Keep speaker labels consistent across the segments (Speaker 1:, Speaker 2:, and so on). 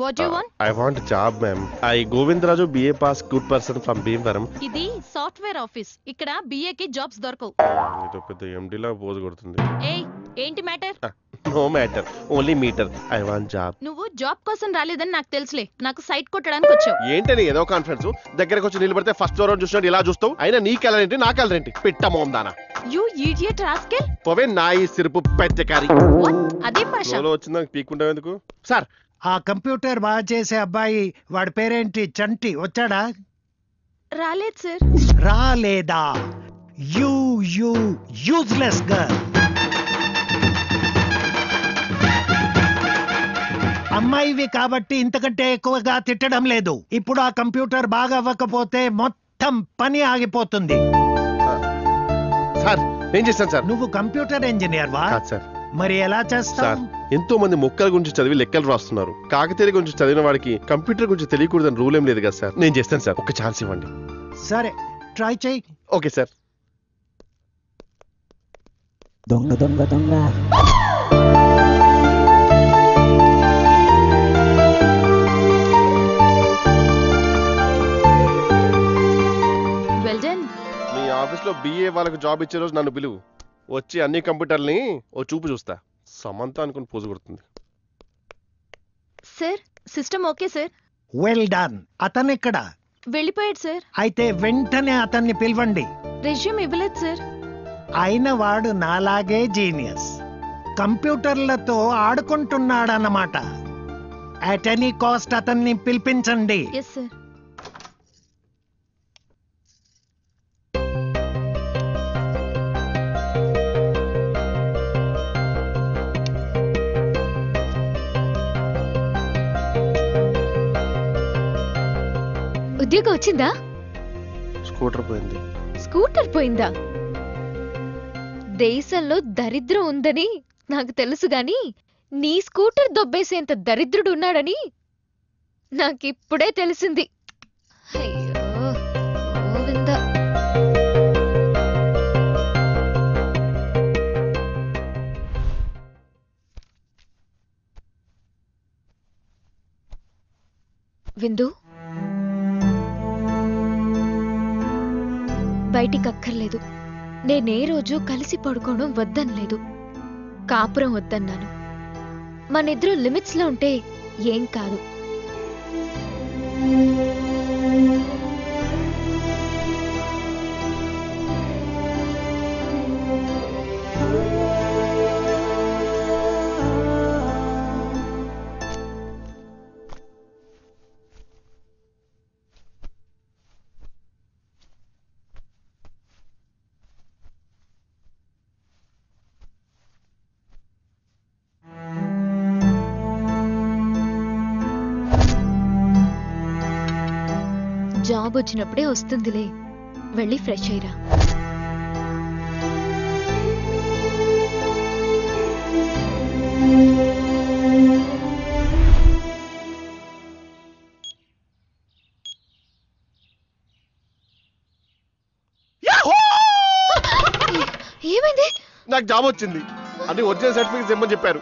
Speaker 1: What you want
Speaker 2: I want job ma'am I Govindaraju B A pass good person from Bhimavaram
Speaker 1: ఇది software office ఇక్కడ BA కి jobs దొరకవు
Speaker 2: ఇది పెద్ద ఎండిలా పోజు కొడుతుంది
Speaker 1: ఏయ్ ఏంటి matter
Speaker 2: no matter only meter I want job
Speaker 1: నువ్వు జాబ్ కోసం రాలేదని నాకు తెలుసులే నాకు సైట్ కొట్టడానికి వచ్చావు
Speaker 2: ఏంటని ఏదో కాన్ఫరెన్స్ దగ్గరకు వచ్చి నిలబడితే ఫస్ట్ ఫ్లోర్ చూసినట్టు ఇలా చూస్తావు అయినా నీ కలర్ ఏంటి నా కలర్ ఏంటి పిట్ట మోం దానా
Speaker 1: యు ఈడియట్ రాస్కెల్
Speaker 2: పోవే నాయి సిరుపు పెద్దకారి
Speaker 1: అదే భాష
Speaker 2: ఫ్లోలో వచ్చిందా పీక్కుంటావు ఎందుకు సార్
Speaker 3: ఆ కంప్యూటర్ బాగా చేసే అబ్బాయి వాడి పేరేంటి చంటి వచ్చాడా
Speaker 1: రాలేదు సార్
Speaker 3: రాలేదా యూ యూ యూజ్లెస్ గర్ల్ అమ్మాయివి కాబట్టి ఇంతకంటే ఎక్కువగా తిట్టడం లేదు ఇప్పుడు ఆ కంప్యూటర్ బాగా అవ్వకపోతే మొత్తం పని ఆగిపోతుంది
Speaker 2: సార్ ఏం చేస్తాను సార్
Speaker 3: నువ్వు కంప్యూటర్ ఇంజనీర్ వా
Speaker 2: కాదు సార్
Speaker 3: మరి ఎలా
Speaker 2: సార్
Speaker 3: చేస్తావు
Speaker 2: ఎంతో మంది మొక్కల గురించి చదివి లెక్కలు రాస్తున్నారు కాకతీయ గురించి చదివిన వాడికి కంప్యూటర్ గురించి తెలియకూడదని రూల్ ఏం లేదు కదా సార్ నేను చేస్తాను సార్ ఒక ఛాన్స్ ఇవ్వండి
Speaker 3: సరే ట్రై చేయి
Speaker 2: ఓకే సార్
Speaker 4: దొంగ దొంగ దొంగ
Speaker 1: వెల్ డన్
Speaker 2: మీ ఆఫీస్ లో బిఏ వాళ్ళకి జాబ్ ఇచ్చే రోజు నన్ను పిలువు వచ్చి అన్ని కంప్యూటర్ని ఓ చూపు చూస్తా సమంత అనుకుని పోజు కొడుతుంది
Speaker 1: sir system okay sir
Speaker 3: well done అతనెక్కడ
Speaker 1: వెళ్ళిపోయాడు సార్
Speaker 3: అయితే వెంటనే అతన్ని పిలవండి
Speaker 1: రెజ్యూమ్ ఇవ్వలేదు సార్
Speaker 3: అయిన వాడు నాలాగే జీనియస్ కంప్యూటర్లతో ఆడుకుంటున్నాడన్నమాట అట్ ఎనీ కాస్ట్ అతన్ని పిలిపించండి
Speaker 1: ఎస్ సార్
Speaker 5: ఉద్యోగం వచ్చిందా
Speaker 2: స్కూటర్ పోయింది
Speaker 5: స్కూటర్ పోయిందా దేశంలో దరిద్రం ఉందని నాకు తెలుసు గాని నీ స్కూటర్ దొబ్బేసేంత దరిద్రుడు ఉన్నాడని నాకిప్పుడే తెలిసింది అయ్యో గోవిందా విందు బయటికి అక్కర్లేదు నేనే రోజు కలిసి పడుకోవడం వద్దనలేదు కాపురం వద్దన్నాను మనిద్దరు లిమిట్స్ లో ఉంటే ఏం కాదు జాబ్ వచ్చినప్పుడే వస్తుందిలే వెళ్ళి ఫ్రెష్ అయ్యిరా ఏమైంది
Speaker 2: నాకు జాబ్ వచ్చింది అన్ని ఒరిజినల్ సర్టిఫికేట్స్ ఇమ్మని చెప్పారు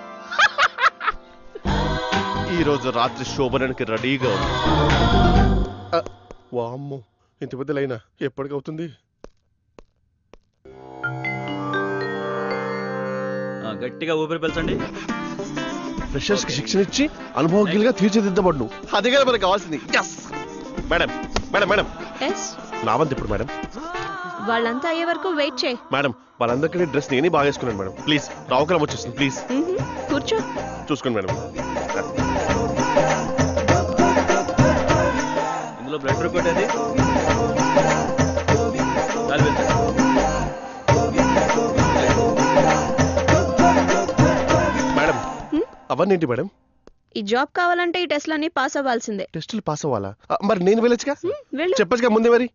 Speaker 2: ఈ రోజు రాత్రి శోభనానికి రెడీగా ఉంది ఆ, వామ్మో ఇంత పెద్ద లైనా ఎప్పటికవుతుంది
Speaker 6: ఆ, గట్టిగా ఊపిరి పీల్చండి
Speaker 2: ఫ్రెషర్స్ కి శిక్షణ ఇచ్చి అనుభవజ్ఞులుగా తీర్చిదిద్దబడును అదే కదా మనకు కావాల్సింది Yes! Madam madam madam
Speaker 1: yes
Speaker 2: నా వంతు ఇప్పుడు మేడం
Speaker 1: వాళ్ళంతా అయ్యే వరకు వెయిట్ చేయి
Speaker 2: మేడం వాళ్ళందరికీ డ్రెస్ నేనే బాగా వేసుకున్నాను మేడం ప్లీజ్ రావుకలం వచ్చేసింది ప్లీజ్
Speaker 1: కూర్చో
Speaker 2: చూసుకోండి మేడం
Speaker 6: ఇందులో బ్లడ్ రిపోర్ట్ ఏది గాలి పీల్చండి.
Speaker 2: మేడం అవన్నీ ఏంటి మేడం
Speaker 7: ఈ జాబ్ కావాలంటే ఈ టెస్ట్లన్నీ పాస్ అవ్వాల్సిందే
Speaker 2: టెస్టులు పాస్ అవ్వాలా ఆ, మరి నేను వెళ్ళొచ్చుగా
Speaker 7: వెళ్ళు
Speaker 2: చెప్పచ్చుగా ముందే మరి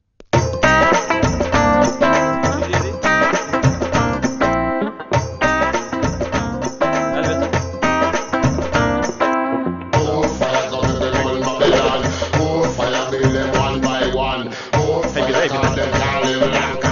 Speaker 6: ఇది ఏది? గాలి పీల్చండి.
Speaker 2: అయిపోయిందా అయిపోయిందా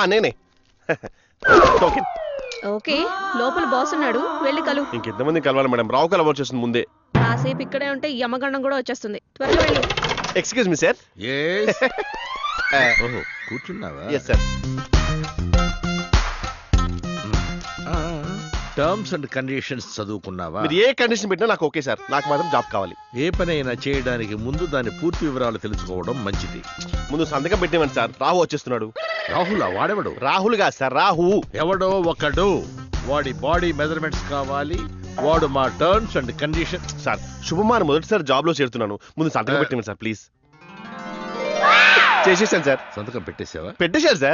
Speaker 2: ఆ నేనే ఓకే
Speaker 7: ఓకే లోపల బాస్ ఉన్నాడు వెళ్ళి కలు
Speaker 2: ఇంకెంతమంది కలవాలి మేడం రావు కలవ వచ్చేస్తుంది ముందే
Speaker 7: కాసేపు ఇక్కడే ఉంటే యమగండం కూడా వచ్చేస్తుంది త్వరగా వెళ్ళు
Speaker 2: ఎక్స్క్యూజ్ మీ సార్
Speaker 8: Yes. ఓహో కూర్చున్నావా
Speaker 2: yes sir
Speaker 8: terms and conditions చదువుకున్నావా
Speaker 2: మీరు ఏ కండిషన్ పెట్టినా నాకు ఓకే సార్ నాకు మాత్రం జాబ్ కావాలి
Speaker 8: ఏ పనైనా చేయడానికి ముందు దాని పూర్తి వివరాలు తెలుసుకోవడం మంచిది
Speaker 2: ముందు సంతకం పెట్టివ్వండి సార్ రాహు వచ్చేస్తున్నాడు
Speaker 8: రాహుల్ వాడెవడు
Speaker 2: రాహుల్ కాదు సార్ రాహు
Speaker 8: ఎవడో ఒకడు వాడి బాడీ మెజర్మెంట్స్ కావాలి వాడు మా టర్మ్స్ అండ్ కండిషన్
Speaker 2: సార్ శుభమాన్ మొదటిసారి జాబ్ లో చేరుతున్నాను ముందు సంతకం పెట్టివ్వండి సార్ ప్లీజ్ చేసేసాను సార్
Speaker 8: సంతకం పెట్టేసావా
Speaker 2: పెట్టేశారు సార్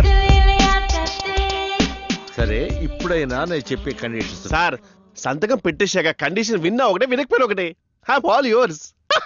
Speaker 8: సరే ఇప్పుడైనా నేను చెప్పే కండిషన్స్
Speaker 2: సార్ సంతకం పెట్టేశాక కండిషన్ విన్నా ఒకటే వినకపోయినా ఒకటే హ్యావ్ ఆల్ యువర్స్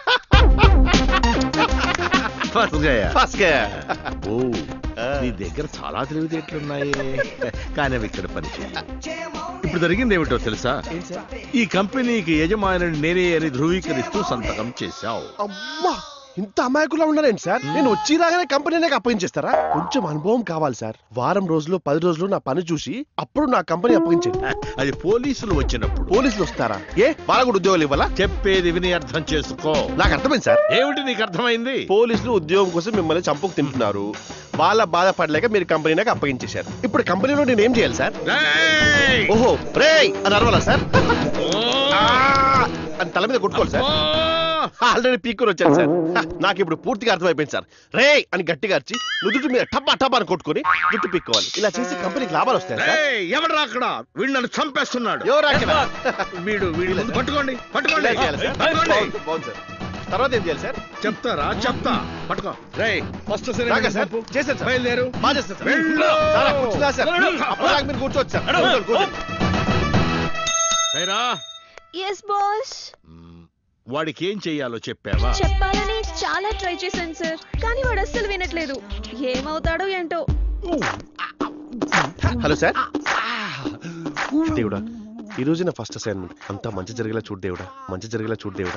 Speaker 2: ఫస్ట్
Speaker 8: ఓ నీ దగ్గర చాలా తెలివితేటలున్నాయే కానీ అవి ఇక్కడ పనిచేయ ఇప్పుడు జరిగింది ఏమిటో తెలుసా ఈ కంపెనీకి యజమాని నేనే అని ధృవీకరిస్తూ సంతకం చేశావు
Speaker 2: అమ్మా ఇంత అమాయకులా ఉన్నారేంటి సార్ నేను వచ్చి రాగానే కంపెనీ నాకు అప్పగించేస్తారా కొంచెం అనుభవం కావాలి సార్ వారం రోజులు పది రోజులు నా పని చూసి అప్పుడు నా కంపెనీ అప్పగించండి
Speaker 8: అది పోలీసులు వచ్చినప్పుడు
Speaker 2: పోలీసులు వస్తారా ఏ వాళ్ళ కూడా ఉద్యోగాలు ఇవ్వాలా
Speaker 8: చెప్పేది విని అర్థం చేసుకో
Speaker 2: నాకు అర్థమైంది సార్
Speaker 8: ఏమిటి నీకు అర్థమైంది
Speaker 2: పోలీసులు ఉద్యోగం కోసం మిమ్మల్ని చంపుకు తింటున్నారు వాళ్ళ బాధపడలేక మీరు కంపెనీ నాకు అప్పగించేశారు ఇప్పుడు కంపెనీలో నేను ఏం చేయాలి సార్
Speaker 8: రేయ్!
Speaker 2: ఓహో రేయ్ అని అరవాలా సార్
Speaker 8: ఓ!
Speaker 2: ఆ! అని తల మీద కొట్టుకోవాలి సార్
Speaker 8: ఓ!
Speaker 2: ఆల్రెడీ పీక్కుని వచ్చాను సార్ హ, నాకు ఇప్పుడు పూర్తిగా అర్థమైపోయింది సార్ రే అని గట్టిగా అరిచి నుదుటి మీద టప్పా టప్పా అని కొట్టుకొని జుట్టు పీక్కోవాలి ఇలా చేసి కంపెనీకి లాభాలు వస్తాయి సార్
Speaker 8: రేయ్! ఎవడ్రా అక్కడ వీడు నన్ను చంపేస్తున్నాడు
Speaker 2: ఎవరు అక్కడ?
Speaker 8: వీడు వీడు ముందు పట్టుకోండి పట్టుకోండి
Speaker 2: ఇలా చేయాలి సార్
Speaker 8: పట్టుకోండి
Speaker 2: బాగుంది, బాగుంది సార్ తర్వాత ఏం చేయాలి సార్
Speaker 8: చెప్తారా చెప్తా పట్టుకో రేయ్ ఫస్ట్
Speaker 2: రాగా సార్ చేశాను సార్
Speaker 8: బయలుదేరు
Speaker 2: బాగా చేస్తాను సార్
Speaker 8: వెళ్ళు.
Speaker 2: సార్, అక్కడ కూర్చున్నా సార్ అప్పటిదాకా మీరు కూర్చోవచ్చు సార్ కూర్చోండి, కూర్చోండి.
Speaker 8: రేరా
Speaker 7: ఎస్ బాస్
Speaker 8: మ్మ్. వాడికి ఏం చెయ్యాలో చెప్పావా
Speaker 7: చెప్పాలని చాలా ట్రై చేశాను సార్ కానీ వాడు అస్సలు వినట్లేదు ఏమవుతాడో ఏంటో
Speaker 2: హలో సార్ దేవుడా ఈ రోజు నా ఫస్ట్ అసైన్మెంట్ అంతా మంచి జరిగేలా చూడు దేవుడా మంచి జరిగేలా చూడు దేవుడా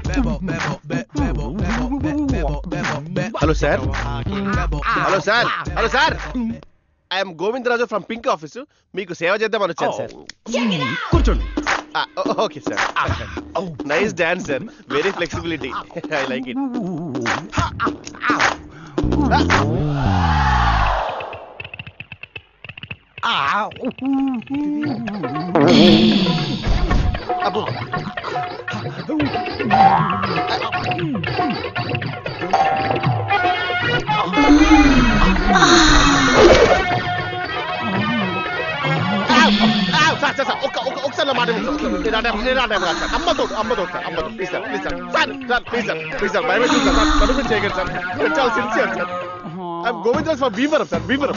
Speaker 2: hello sir hello sir hello sir I'm Govindaraju from pink office మీకు సేవ చేద్దామని వచ్చాను సార్
Speaker 3: కూర్చోండి
Speaker 2: okay sir nice dance sir very flexibility I like it అబ్బో సార్ సార్ సార్ ఒక్క ఒక్క ఒకసారి నా మాట వినండి. నేను ఆ టైం- నేను ఆ టైం కాదు సార్. అమ్మతో అమ్మతో సార్ అమ్మతో please sir please sir sir sir please sir please sir భయపెట్టి సార్ సార్ నన్ను మీరు చేయగలరు సార్ నేను చాలా sincere sir I'm Govindaraj for Bhimavaram sir Bhimavaram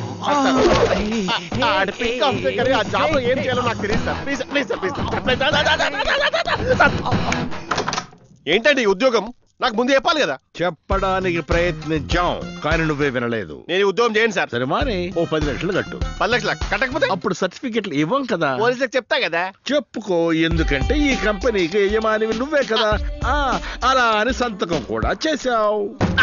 Speaker 2: ఆడ పింక్ ఆఫీసర్ కానీ ఆ జాబ్ లో ఏం చేయాలో నాకు తెలియదు sir please please sir please sir ఏంటండి ఈ ఉద్యోగం నాకు ముందు చెప్పాలి కదా
Speaker 8: చెప్పడానికి ప్రయత్నించాం కానీ నువ్వే వినలేదు
Speaker 2: నేను ఈ ఉద్యోగం చేయను సార్
Speaker 8: సరే మాని ఓ పది లక్షలు కట్టు
Speaker 2: పది లక్షల కట్టకపోతే
Speaker 8: అప్పుడు సర్టిఫికెట్లు ఇవ్వం కదా
Speaker 2: పోలీసులకు చెప్తా కదా
Speaker 8: చెప్పుకో ఎందుకంటే ఈ కంపెనీకి యజమానివి నువ్వే కదా ఆ అలా అని సంతకం కూడా చేశావు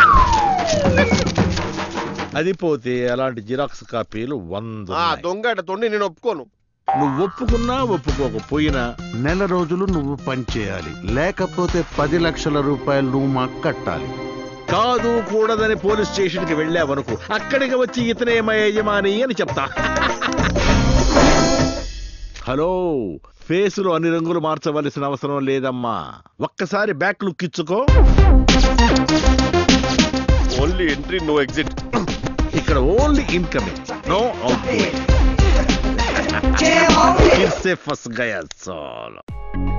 Speaker 8: అది పోతే అలాంటి జిరాక్స్ కాపీలు వంద
Speaker 2: ఆ దొంగ తొండి నేను ఒప్పుకోను
Speaker 8: నువ్వు ఒప్పుకున్నా ఒప్పుకోకపోయినా
Speaker 9: నెల రోజులు నువ్వు పని చేయాలి లేకపోతే పది లక్షల రూపాయలు నువ్వు మాకు కట్టాలి
Speaker 8: కాదు కూడదని పోలీస్ స్టేషన్ కి వెళ్ళావనుకో అక్కడికి వచ్చి ఇతనే మా యజమాని అని చెప్తా హలో ఫేసులో అన్ని రంగులు మార్చవలసిన అవసరం లేదమ్మా ఒక్కసారి బ్యాక్ లుక్ ఇచ్చుకో
Speaker 2: ఓన్లీ ఎంట్రీ నో ఎగ్జిట్
Speaker 8: ఇక్కడ only incoming no out it's a first గయా సాల్